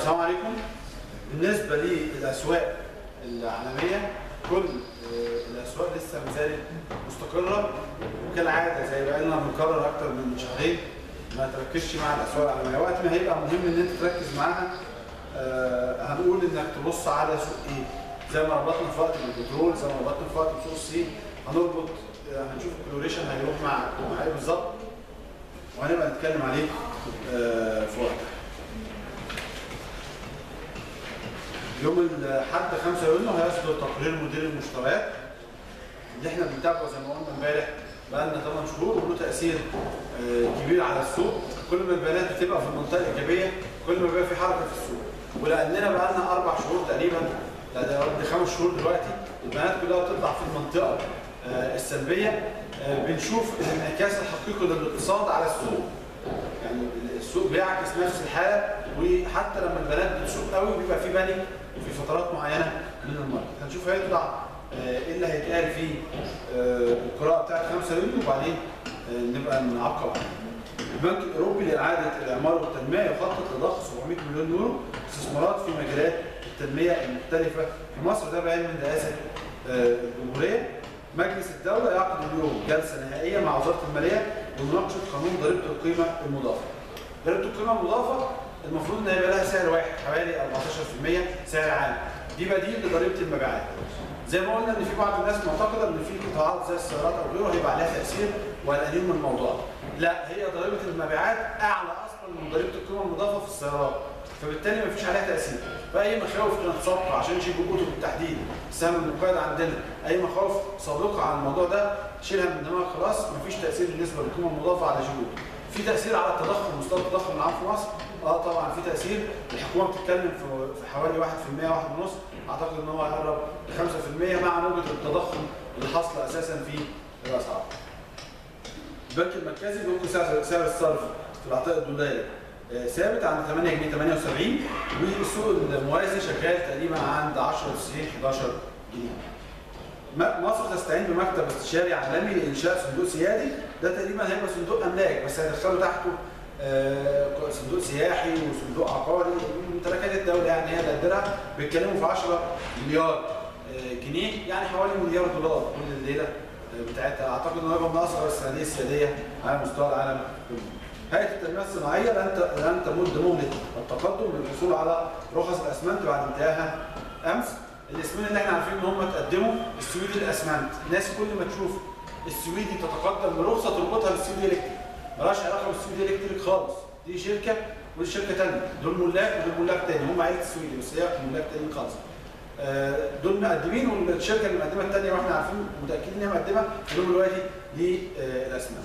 السلام عليكم بالنسبة للأسواق العالمية كل آه، الأسواق لسه ما زالت مستقرة وكالعادة زي بقى لنا بنكرر أكتر من شهرين ما تركزش مع الأسواق العالمية وقت ما هيبقى مهم إن أنت تركز معاها آه، هنقول إنك تبص على سوق إيه زي ما ربطنا في وقت البترول زي ما ربطنا في وقت سوق الصين هنربط آه، هنشوف الكلوريشن هيروح مع مع إيه بالظبط وهنبقى نتكلم عليه آه، في وقت يوم الحد 5 يونيو هيصدر تقرير مدير المشتريات اللي احنا بنتابعه زي ما قلنا امبارح بقى لنا 8 شهور وله تاثير آه، كبير على السوق كل ما البيانات بتبقى في المنطقه الايجابيه كل ما بيبقى في حركه في السوق ولاننا بقى لنا اربع شهور تقريبا لا ده قد خمس شهور دلوقتي البيانات كلها بتطلع في المنطقه آه، السلبيه آه، بنشوف الانعكاس الحقيقي للاقتصاد على السوق يعني السوق بيعكس نفس الحاله وحتى لما البنات بتسوق قوي بيبقى في بانيك في فترات معينه من الماركت هنشوف هيطلع آه، ايه اللي هيتقال في آه، القراءه بتاعت 5 يونيو وبعدين آه، نبقى نعقب عليه. البنك الاوروبي لاعاده الاعمار والتنميه يخطط لضخ 700 مليون يورو استثمارات في مجالات التنميه المختلفه في مصر ده بيان من رئاسه آه، الجمهوريه مجلس الدوله يعقد اليوم جلسه نهائيه مع وزاره الماليه لمناقشه قانون ضريبه القيمه المضافه. ضريبه القيمه المضافه المفروض ان هيبقى لها سعر واحد حوالي 14% سعر عام. دي بديل لضريبه المبيعات. زي ما قلنا ان في بعض الناس معتقده ان في قطاعات زي السيارات او غيره هيبقى عليها تاثير وقلقانين من الموضوع. لا هي ضريبه المبيعات اعلى اصلا من ضريبه القيمه المضافه في السيارات. فبالتالي مفيش عليها تاثير. فاي مخاوف كانت سابقه عشان نشيل جهوده بالتحديد السهم المقيد عندنا اي مخاوف سابقه عن الموضوع ده شيلها من دماغك خلاص مفيش تاثير بالنسبه للقيمه المضافه على جهود. في تاثير على التضخم مستوى التضخم العام في مصر اه طبعا في تاثير الحكومه بتتكلم في في حوالي 1% 1.5 اعتقد ان هو هيقرب ل 5% مع موجه التضخم اللي حاصله اساسا في الاسعار. البنك المركزي بيقول سعر سعر الصرف في العطاء الدولاري آه، ثابت عند 8 جنيه 78 والسوق الموازي شغال تقريبا عند 10 90 11 جنيه. م- مصر تستعين بمكتب استشاري عالمي لانشاء صندوق سيادي ده تقريبا هيبقى صندوق املاك بس هيدخلوا تحته آه، صندوق سياحي وصندوق عقاري ممتلكات الدوله يعني هي اللي هتديرها بيتكلموا في 10 مليار آه، جنيه يعني حوالي مليار دولار كل الليله آه، بتاعتها اعتقد انه هيبقى من اصغر الصناديق السياديه على مستوى العالم كله. هيئه التنميه الصناعيه لن ت- لن تمد مهله التقدم للحصول على رخص الاسمنت بعد انتهائها امس الاسمين اللي احنا عارفين ان هم تقدموا السويدي الاسمنت الناس كل ما تشوف السويدي تتقدم برخصه تربطها بالسويدي الكتريك مالهاش علاقه بالسويدي الكتريك خالص دي شركه ودي شركه ثانيه دول ملاك ودول ملاك تاني هم عيله السويدي بس هي ملاك تاني خالص آه، دول مقدمين والشركه اللي مقدمه الثانيه واحنا عارفين متاكدين ان هي مقدمه دول دلوقتي للاسمنت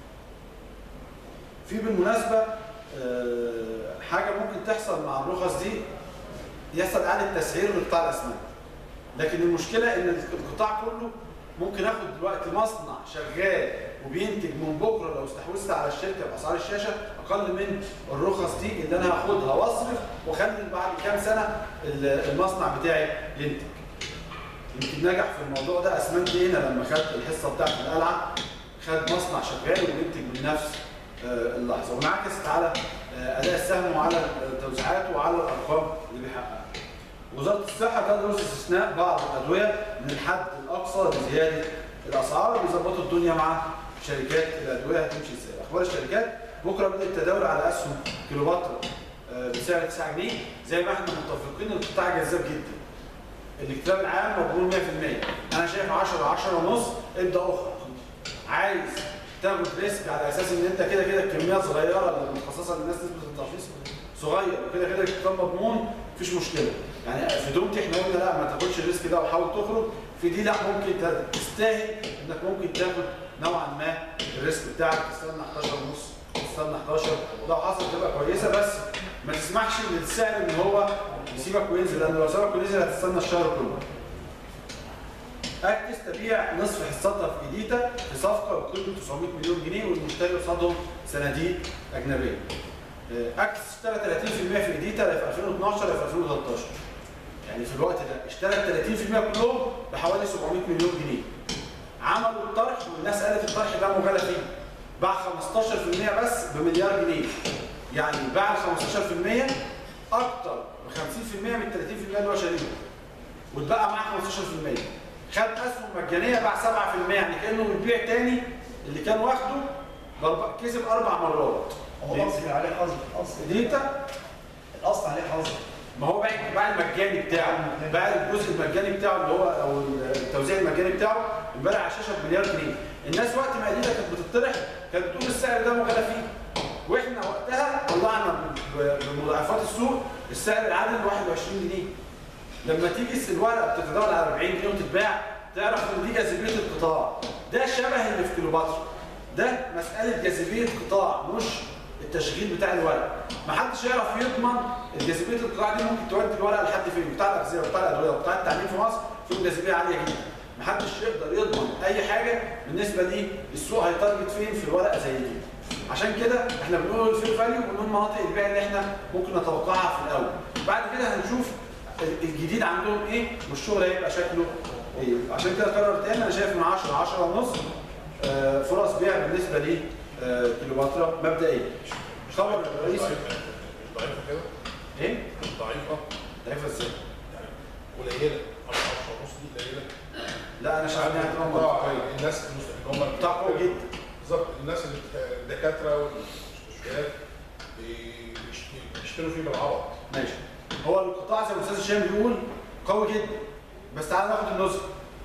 في بالمناسبه آه، حاجه ممكن تحصل مع الرخص دي يحصل اعاده تسعير لقطاع الاسمنت لكن المشكله ان القطاع كله ممكن اخد دلوقتي مصنع شغال وبينتج من بكره لو استحوذت على الشركه باسعار الشاشه اقل من الرخص دي اللي انا هاخدها واصرف واخلي بعد كام سنه ال- المصنع بتاعي ينتج. يمكن نجح في الموضوع ده اسمنت هنا لما خد الحصه بتاعت القلعه خد مصنع شغال وبينتج من نفس آه، اللحظه وانعكست على آه، اداء السهم وعلى توزيعاته وعلى الارقام اللي بيحققها. وزاره الصحه تدرس استثناء بعض الادويه من الحد الاقصى لزياده الاسعار ويظبطوا الدنيا مع شركات الادويه هتمشي ازاي. اخبار الشركات بكره بدا التداول على اسهم كيلوباترا آه، بسعر 9 جنيه زي ما احنا متفقين القطاع جذاب جدا. الاكتتاب العام مقبول 100% انا شايف 10 10 ونص ابدا اخرج عايز تاخد ريسك على اساس ان انت كده كده الكميات صغيره اللي متخصصه للناس نسبه الترخيص صغير وكده كده الاكتتاب مضمون مفيش مشكله يعني في دومتي احنا قلنا لا ما تاخدش الريسك ده وحاول تخرج في دي لا ممكن ت- تستاهل انك ممكن تاخد نوعا ما الريسك بتاعك تستنى 11 ونص تستنى 11 لو حصل تبقى كويسه بس ما تسمحش للسعر ان هو يسيبك وينزل لان لو سابك وينزل هتستنى الشهر كله. اكتس تبيع نصف حصتها في ايديتا في صفقه بقيمه 900 مليون جنيه والمشتري قصادهم صناديق اجنبيه. آه، اكتس اشترى 30% في ايديتا لا في 2012 لا في 2013. يعني في الوقت ده اشترى 30% كلهم بحوالي 700 مليون جنيه. عملوا الطرح والناس قالت الطرح ده مغالى فيه. باع 15% بس بمليار جنيه. يعني باع ال 15% اكتر ب 50% من ال 30% اللي هو شاريه واتبقى معاه 15% خد اسهم مجانيه باع 7% يعني كانه بيبيع تاني اللي كان واخده بأربع- كسب اربع مرات هو الاصل عليه حظر الاصل دي انت الاصل عليه حظر ما هو باع باع المجاني بتاعه باع الجزء المجاني بتاعه اللي هو او التوزيع المجاني بتاعه امبارح على الشاشه بمليار جنيه الناس وقت ما الاديله كانت بتطرح كانت بتقول السعر ده مغالى فيه واحنا وقتها طلعنا ب- بمضاعفات السوق السعر العادل 21 جنيه لما تيجي الورقه بتتداول على 40 جنيه وتتباع تعرف ان دي جاذبيه القطاع ده شبه اللي في كليوباترا ده مساله جاذبيه قطاع مش التشغيل بتاع الورق محدش يعرف يضمن جاذبيه القطاع دي ممكن تودي الورقه لحد فين بتاع الاغذيه وبتاع الادويه وبتاع التعليم في مصر فيهم جاذبيه عاليه جدا محدش يقدر يضمن اي حاجه بالنسبه لي السوق هيتارجت فين في الورقه زي دي عشان كده احنا بنقول الفير فاليو وبنقول مناطق البيع اللي احنا ممكن نتوقعها في الاول بعد كده هنشوف الجديد عندهم ايه والشغل هيبقى شكله ايه عشان كده قرر تاني انا شايف من 10 ل 10 ونص آه، فرص بيع بالنسبه لي آه، كيلوباترا مبدئيا خبر الرئيسي مش ضعيفه كده ايه؟ مش ضعيفه ضعيفه ازاي؟ قليله 10 ونص دي قليله لا انا شايف انها هتبقى قطاع منطقيه الناس اللي هم قطاع قوي جدا بالظبط الناس اللي الدكاتره والمستشفيات بي- بيشت- بيشتروا فيه بالعبط ماشي هو القطاع زي ما الاستاذ هشام بيقول قوي جدا بس تعالى ناخد النزهه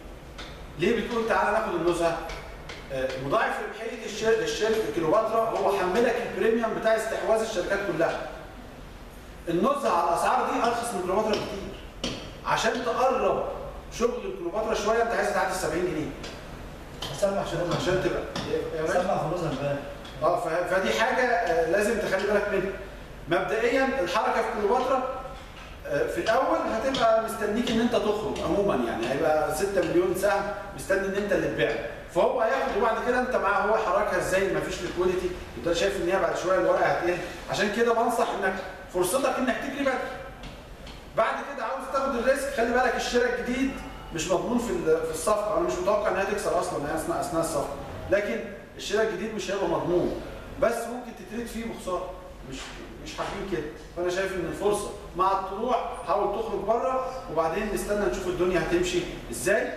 ليه بتقول تعالى ناخد النزهه؟ آه، مضاعف ربحيه الشركه الشركه كيلوباترا هو حملك البريميوم بتاع استحواذ الشركات كلها. النزهه على الاسعار دي ارخص من كيلوباترا بكتير. عشان تقرب شغل كيلوباترا شويه انت عايز تعدي 70 جنيه سمع شغل عشان تبقى يا باشا. سمع فلوسها امبارح اه ف- فدي حاجه آه، لازم تخلي بالك منها مبدئيا الحركه في كليوباترا آه، في الاول هتبقى مستنيك ان انت تخرج عموما يعني هيبقى 6 مليون سهم مستني ان انت اللي تبيع فهو هياخد وبعد كده انت معاه هو حركها ازاي مفيش ليكويديتي انت شايف ان هي بعد شويه الورقه هتقل عشان كده بنصح انك فرصتك انك تجري بدري بعد كده عاوز تاخد الريسك خلي بالك الشراء الجديد مش مضمون في ال- في الصفقه انا مش متوقع انها تكسر اصلا يعني اثناء اثناء الصفقه لكن الشراء الجديد مش هيبقى مضمون بس ممكن تتريد فيه بخساره مش مش حابين كده فانا شايف ان الفرصه مع الطلوع حاول تخرج بره وبعدين نستنى نشوف الدنيا هتمشي ازاي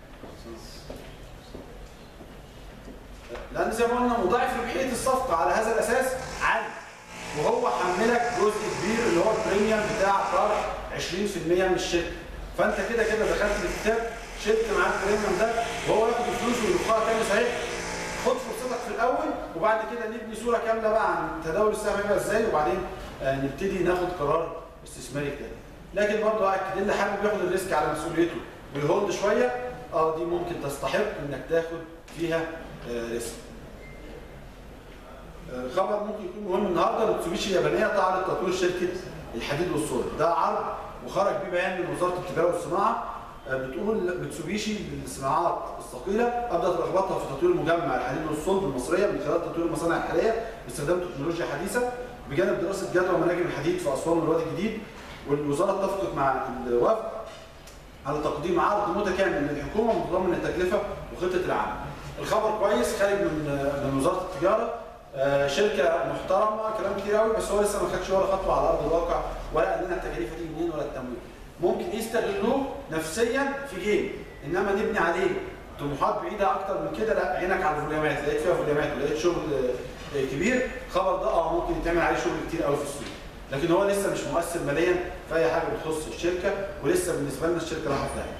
لان زي ما قلنا مضاعف ربحيه الصفقه على هذا الاساس عالي وهو حملك جزء كبير اللي هو البريميوم بتاع طرح 20% من الشركه فانت كده كده دخلت الكتاب شلت معاه البريميوم ده وهو ياخد الفلوس ويلقاها تاني صحيح خد فرصتك في الاول وبعد كده نبني صوره كامله بقى عن تداول السهم هيبقى ازاي وبعدين آه، نبتدي ناخد قرار استثماري تاني لكن برضه اكد اللي حابب ياخد الريسك على مسؤوليته ويهولد شويه اه دي ممكن تستحق انك تاخد فيها آه، ريسك آه، خبر ممكن يكون مهم النهارده متسوبيشي اليابانيه تعرض تطوير شركه الحديد والصلب ده عرض وخرج بيه بيان من وزاره التجاره والصناعه آه، بتقول متسوبيشي للصناعات الثقيله ابدت رغبتها في تطوير مجمع الحديد والصلب المصريه من خلال تطوير المصانع الحاليه باستخدام تكنولوجيا حديثه بجانب دراسه جدوى مناجم الحديد في اسوان والوادي الجديد والوزاره اتفقت مع الوفد على تقديم عرض متكامل للحكومه متضمن التكلفه وخطه العمل. الخبر كويس خارج من من وزاره التجاره آه، شركه محترمه كلام كتير قوي بس هو لسه ما خدش ولا خطوه على ارض الواقع ولا قال لنا التكاليف هتيجي منين ولا التمويل. ممكن يستغلوه نفسيا في جيم انما نبني عليه طموحات بعيده اكتر من كده لا عينك على الفوليومات لقيت فيها فوليومات ولقيت شغل آه، كبير الخبر ده اه ممكن يتعمل عليه شغل كتير قوي في السوق. لكن هو لسه مش مؤثر ماليا في اي حاجه بتخص الشركه ولسه بالنسبه لنا الشركه رايحه في داهيه.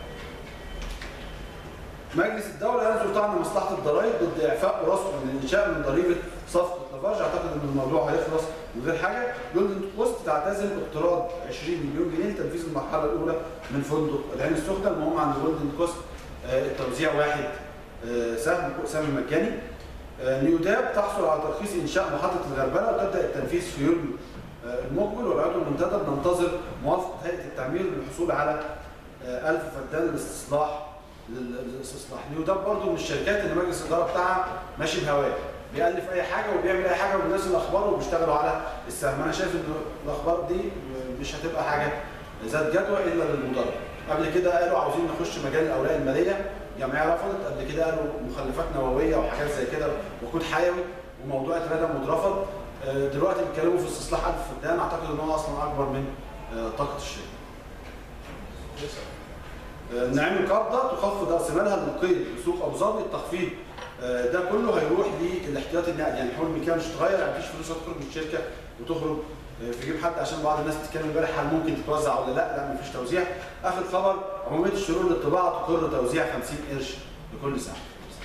مجلس الدولة ينظر طعن مصلحة الضرائب ضد إعفاء رسم للإنشاء من ضريبة صفقة لافارج أعتقد إن الموضوع هيخلص من غير حاجة جولدن كوست تعتزل اقتراض 20 مليون جنيه لتنفيذ المرحلة الأولى من فندق العين السخنة المهم عند جولدن كوست آه، التوزيع واحد آه، سهم سهم مجاني آه، نيوداب تحصل على ترخيص إنشاء محطة الغربلة وتبدأ التنفيذ في يوليو آه، المقبل والعضو المنتدب ننتظر موافقة هيئة التعمير للحصول على آه، 1000 فدان للاستصلاح لل- للاستصلاح نيوداب برضو من الشركات اللي مجلس الاداره بتاعها ماشي بهواه بيألف اي حاجه وبيعمل اي حاجه وبينزل اخبار وبيشتغلوا على السهم انا شايف ان الاخبار دي مش هتبقى حاجه ذات جدوى الا للمضاربه قبل كده قالوا عاوزين نخش مجال الاوراق الماليه الجمعيه رفضت قبل كده قالوا مخلفات نوويه وحاجات زي كده وقود حيوي وموضوع اتردم واترفض آه، دلوقتي بيتكلموا في استصلاح 1000 فدان اعتقد ان هو اصلا اكبر من آه، طاقه الشركه. لسه. آه، نعمل قبضه تخفض راس مالها المقيم في سوق ابو ظبي التخفيض آه، ده كله هيروح للاحتياطي النقدي يعني حول المكان مش تغير يعني مفيش فلوس هتخرج من الشركه وتخرج آه، في جيب حد عشان بعض الناس بتتكلم امبارح هل ممكن تتوزع ولا لا لا مفيش توزيع اخر خبر عموميه الشروط للطباعه تقر توزيع 50 قرش لكل ساعه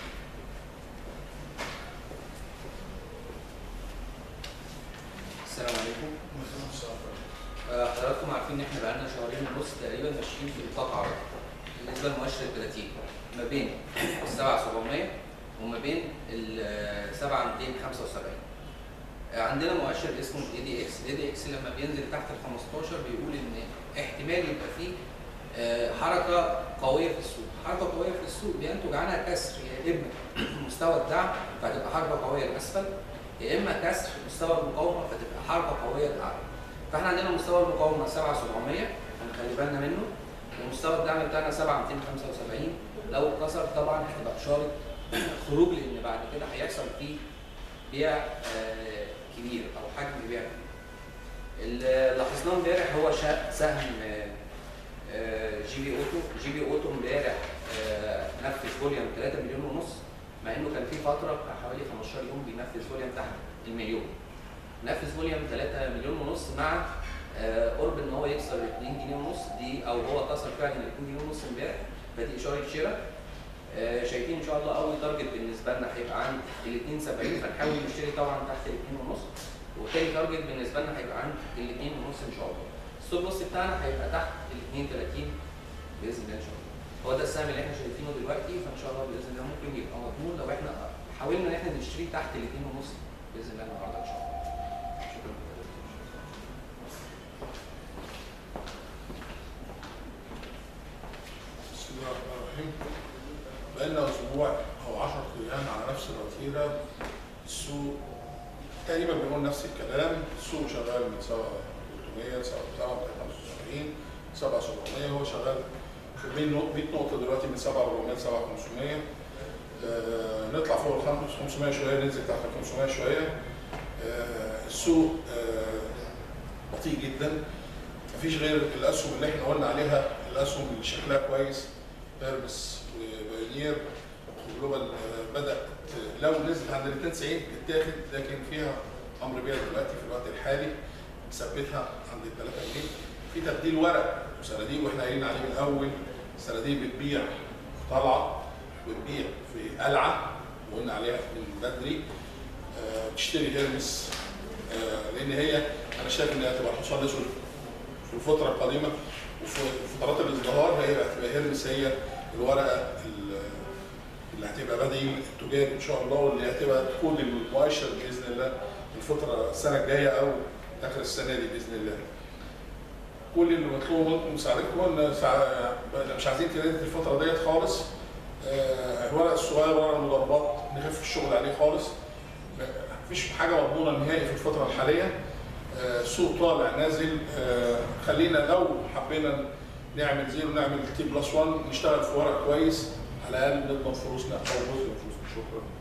السلام عليكم آه، حضراتكم عارفين ان احنا بقالنا شهرين ونص تقريبا ماشيين في نطاق عرض بالنسبه لمؤشر ال 30 ما بين ال 7700 وما بين ال 7275 آه، عندنا مؤشر اسمه الاي دي اكس الاي دي اكس لما بينزل تحت ال 15 بيقول ان احتمال يبقى فيه آه، حركه قويه في السوق حركه قويه في السوق بينتج عنها كسر يا اما مستوى الدعم فهتبقى حركه قويه لاسفل يا اما كسر مستوى المقاومه فتبقى حركه قويه للاعلى فاحنا عندنا مستوى المقاومه 7700 هنخلي بالنا منه ومستوى الدعم بتاعنا 7275 لو اتكسر طبعا هتبقى اشاره خروج لان بعد كده هيحصل فيه بيع آه، كبير او حجم بيع كبير. اللي لاحظناه امبارح هو شا- سهم آه، آه، جي بي اوتو جي بي اوتو امبارح آه، نفذ فوليوم 3 مليون ونص مع انه كان في فتره بتاع حوالي 15 يوم بينفذ فوليوم تحت المليون نفذ فوليوم 3 مليون ونص مع آه، قرب ان هو يكسر 2 جنيه ونص دي او هو كسر فعلا ال 2 جنيه ونص امبارح فدي اشاره شراء آه، شايفين ان شاء الله اول تارجت بالنسبه لنا هيبقى عند ال 72 فنحاول نشتري طبعا تحت ال 2 ونص وتاني تارجت بالنسبه لنا هيبقى عند ال 2 ونص ان شاء الله الستوب لوس بتاعنا هيبقى تحت ال 32 باذن الله ان شاء الله هو ده السهم اللي احنا شايفينه دلوقتي فان شاء الله باذن الله ممكن يبقى مضمون لو احنا حاولنا ان احنا نشتري تحت ال 2 ونص باذن الله النهارده ان شاء الله شكرا بسم الله الرحمن الرحيم بقالنا اسبوع او 10 ايام على نفس الوتيره السوق تقريبا بيقول نفس الكلام السوق شغال من 300 75 7700 هو شغال في 100 نق- 100 نقطه دلوقتي من 7400 7500 آه نطلع فوق ال 500 شويه ننزل تحت ال 500 شويه آه السوق آه بطيء جدا مفيش غير الاسهم اللي احنا قلنا عليها الاسهم اللي شكلها كويس بيربس وبايونير وجلوبال آه، بدات لو نزلت عند ال 92 تتاخد لكن فيها امر بيع دلوقتي في الوقت الحالي مثبتها عند ال 3 جنيه في تبديل ورق وصناديق واحنا قايلين عليه من الاول صناديق بتبيع في طلعه بتبيع في قلعه وقلنا عليها من بدري آه، بتشتري هيرمس آه، لان هي انا شايف ان هي هتبقى الحصان الاسود في الفتره القادمه وفي فترات الازدهار هي هتبقى هيرمس هي الورقه ال- اللي هتبقى بديل التجاري ان شاء الله واللي هتبقى تكون المؤشر باذن الله الفتره السنه الجايه او اخر السنه دي باذن الله. كل اللي مطلوب منكم مساعدتكم ان سع- مش عايزين كريدت الفتره ديت خالص آه، الورق الصغير ورق المضاربات نخف الشغل عليه خالص مفيش حاجه مضمونه نهائي في الفتره الحاليه آه، سوق طالع نازل آه، خلينا لو حبينا نعمل زيرو نعمل تي بلس 1 نشتغل في ورق كويس على الاقل نضمن فلوسنا او جزء من فلوسنا شكرا